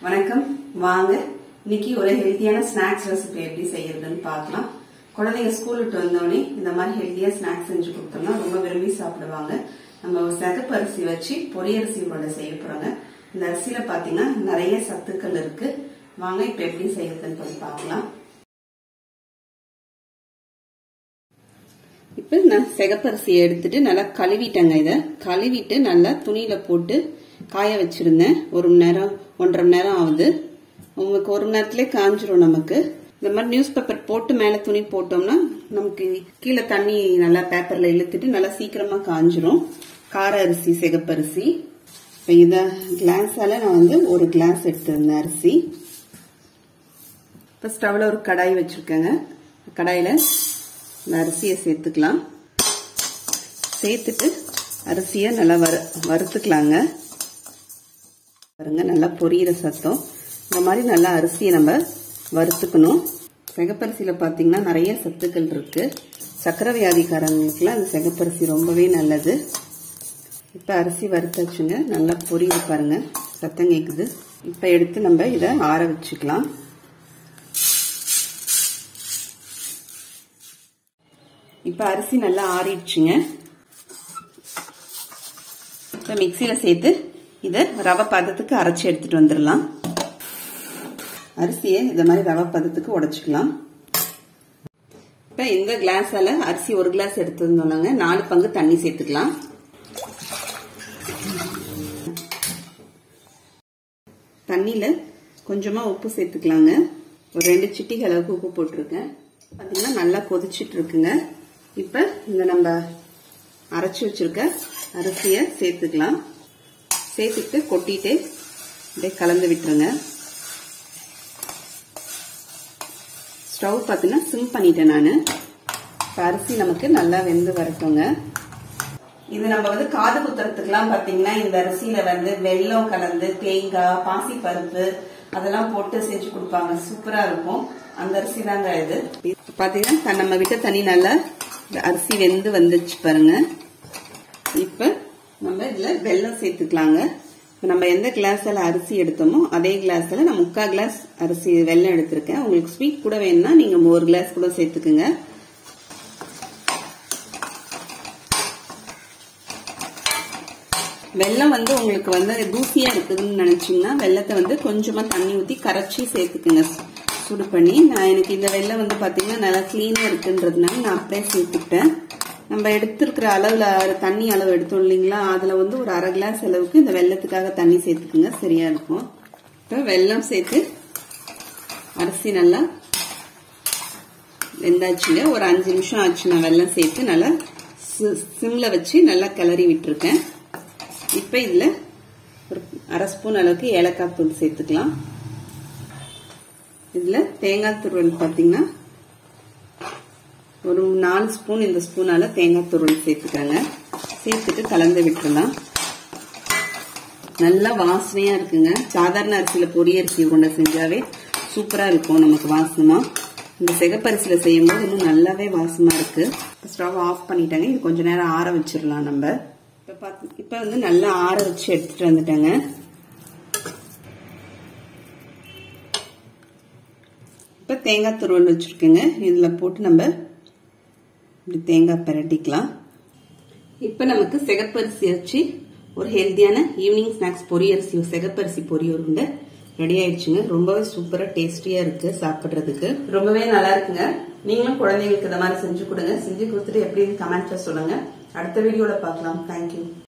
வணக்கம் வாங்க இன்னைக்கு ஒரு ஹெல்த்தியான ஸ்நாக்ஸ் ரெசிபி எப்படி செய்யறதுன்னு பார்க்கலாம் குழந்தைங்க ஸ்கூல் விட்டு வந்தோடனே இந்த மாதிரி ஹெல்த்தியா ஸ்நாக்ஸ் செஞ்சு கொடுத்தோம்னா ரொம்ப விரும்பி சாப்பிடுவாங்க நம்ம சிகப்பு அரிசி வச்சு பொரியரிசி உருண்டை செய்ய போறோங்க இந்த அரிசியில பாத்தீங்கன்னா நிறைய சத்துக்கள் இருக்கு வாங்க இப்ப எப்படி செய்யறதுன்னு சொல்லி பார்க்கலாம் இப்போ நான் சிகப்பரிசியை எடுத்துட்டு நல்லா கழுவிட்டேங்க இதை கழுவிட்டு நல்லா துணியில போட்டு காய வச்சிருந்தேன் ஒரு மணி நேரம் ஒன்றரை மணி நேரம் ஆகுது உங்களுக்கு ஒரு மணி நேரத்திலே காஞ்சிரும் நமக்கு இந்த மாதிரி நியூஸ் பேப்பர் போட்டு மேலே துணி போட்டோம்னா நமக்கு கீழே தண்ணி நல்லா பேப்பர்ல இழுத்துட்டு நல்லா சீக்கிரமா காஞ்சிரும் கார அரிசி சிகப்பரிசி இப்போ இதை கிளாஸால நான் வந்து ஒரு கிளாஸ் எடுத்திருந்தேன் அரிசி இப்போ ஸ்டவ்ல ஒரு கடாய் வச்சிருக்கேங்க கடாயில இந்த அரிசியை சேர்த்துக்கலாம் சேர்த்துட்டு அரிசியை நல்லா வறு வறுத்துக்கலாங்க பாருங்க நல்லா பொரியிற சத்தம் இந்த மாதிரி நல்லா அரிசியை நம்ம வறுத்துக்கணும் சிகப்பரிசியில் பார்த்தீங்கன்னா நிறைய சத்துக்கள் இருக்கு சக்கரை வியாதிக்காரங்களுக்குலாம் அந்த சிகப்பரிசி ரொம்பவே நல்லது இப்போ அரிசி வறுத்தாச்சுங்க நல்லா பொரியுது பாருங்க சத்தம் கேட்குது இப்போ எடுத்து நம்ம இதை ஆற வச்சுக்கலாம் இப்போ அரிசி நல்லா ஆறிடுச்சுங்க இப்போ மிக்சியில் சேர்த்து இதை ரவை பதத்துக்கு அரைச்சி எடுத்துட்டு வந்துடலாம் அரிசியை இந்த மாதிரி ரவை பதத்துக்கு உடைச்சிக்கலாம் இப்போ இந்த கிளாஸால அரிசி ஒரு கிளாஸ் எடுத்துருந்தோம்னாங்க நாலு பங்கு தண்ணி சேர்த்துக்கலாம் தண்ணியில் கொஞ்சமாக உப்பு சேர்த்துக்கலாங்க ஒரு ரெண்டு சிட்டிக்கு அளவுக்கு உப்பு போட்டிருக்கேன் பார்த்தீங்கன்னா நல்லா கொதிச்சுட்டு இருக்குங்க இப்போ இந்த நம்ம அரைச்சி வச்சிருக்க அரிசியை சேர்த்துக்கலாம் சேர்த்துட்டு கொட்டிட்டு அப்படியே கலந்து விட்டுருங்க ஸ்டவ் பார்த்தீங்கன்னா சிம் பண்ணிட்டேன் நான் இப்போ அரிசி நமக்கு நல்லா வெந்து வரட்டுங்க இது நம்ம வந்து காது குத்துறதுக்குலாம் பாத்தீங்கன்னா இந்த அரிசியில வந்து வெல்லம் கலந்து தேங்காய் பாசி பருப்பு அதெல்லாம் போட்டு செஞ்சு கொடுப்பாங்க சூப்பரா இருக்கும் அந்த அரிசி தாங்க இது பாத்தீங்கன்னா நம்ம விட்ட தண்ணி நல்லா அரிசி வெந்து வந்துச்சு பாருங்க இப்ப நம்ம இதுல வெல்லம் சேர்த்துக்கலாங்க இப்போ நம்ம எந்த கிளாஸ்ல அரிசி எடுத்தோமோ அதே கிளாஸ்ல நான் முக்கால் கிளாஸ் அரிசி வெல்லம் எடுத்திருக்கேன் உங்களுக்கு ஸ்வீட் கூட வேணும்னா நீங்க ஒரு கிளாஸ் கூட சேர்த்துக்குங்க வெள்ளம் வந்து உங்களுக்கு வந்து தூசியா இருக்குதுன்னு நினைச்சீங்கன்னா வெள்ளத்தை வந்து கொஞ்சமா தண்ணி ஊத்தி கரைச்சி சேர்த்துக்குங்க சுடு பண்ணி நான் எனக்கு இந்த வெள்ளம் வந்து பாத்தீங்கன்னா நல்லா கிளீனா இருக்குன்றதுனால நான் அப்படியே சேர்த்துக்கிட்டேன் நம்ம எடுத்திருக்கிற அளவுல தண்ணி அளவு எடுத்தோம் இல்லைங்களா அதுல வந்து ஒரு அரை கிளாஸ் அளவுக்கு இந்த வெள்ளத்துக்காக தண்ணி சேர்த்துக்குங்க சரியா இருக்கும் இப்போ வெள்ளம் சேர்த்து அரிசி நல்லா வெந்தாச்சுங்க ஒரு அஞ்சு நிமிஷம் ஆச்சு நான் வெள்ளம் சேர்த்து நல்லா சிம்ல வச்சு நல்லா கிளறி விட்டுருக்கேன் இப்போ இதில் ஒரு அரை ஸ்பூன் அளவுக்கு ஏலக்காய் தூள் சேர்த்துக்கலாம் இதில் தேங்காய் துருவல் பார்த்தீங்கன்னா ஒரு நாலு ஸ்பூன் இந்த ஸ்பூனால தேங்காய் துருவல் சேர்த்துக்கிறேங்க சேர்த்துட்டு கலந்து விட்டுறலாம் நல்லா வாசனையா இருக்குங்க சாதாரண அரிசியில பொரிய அரிசி கொண்ட செஞ்சாவே சூப்பரா இருக்கும் நமக்கு வாசனமா இந்த சிகப்பரிசியில செய்யும் போது இன்னும் நல்லாவே வாசமா இருக்கு ஸ்டவ் ஆஃப் பண்ணிட்டாங்க இது கொஞ்ச நேரம் ஆற வச்சிடலாம் நம்ம இப்போ பார்த்து இப்போ வந்து நல்லா ஆற வச்சு எடுத்துட்டு வந்துட்டேங்க இப்போ தேங்காய் துருவல் வச்சுருக்கேங்க இதில் போட்டு நம்ம இப்படி தேங்காய் பிரட்டிக்கலாம் இப்போ நமக்கு சிகப்பரிசி வச்சு ஒரு ஹெல்த்தியான ஈவினிங் ஸ்நாக்ஸ் பொரியரிசி சிகப்பரிசி பொரி உருண்டை ரெடி ஆயிடுச்சுங்க ரொம்பவே சூப்பரா டேஸ்டியா இருக்கு சாப்பிடுறதுக்கு ரொம்பவே நல்லா இருக்குங்க நீங்களும் குழந்தைங்களுக்கு இந்த மாதிரி செஞ்சு கொடுங்க செஞ்சு கொடுத்துட்டு எப்படின்னு கமெண்ட்ல சொல்லுங்க அடுத்த வீடியோல பார்க்கலாம் தேங்க்யூ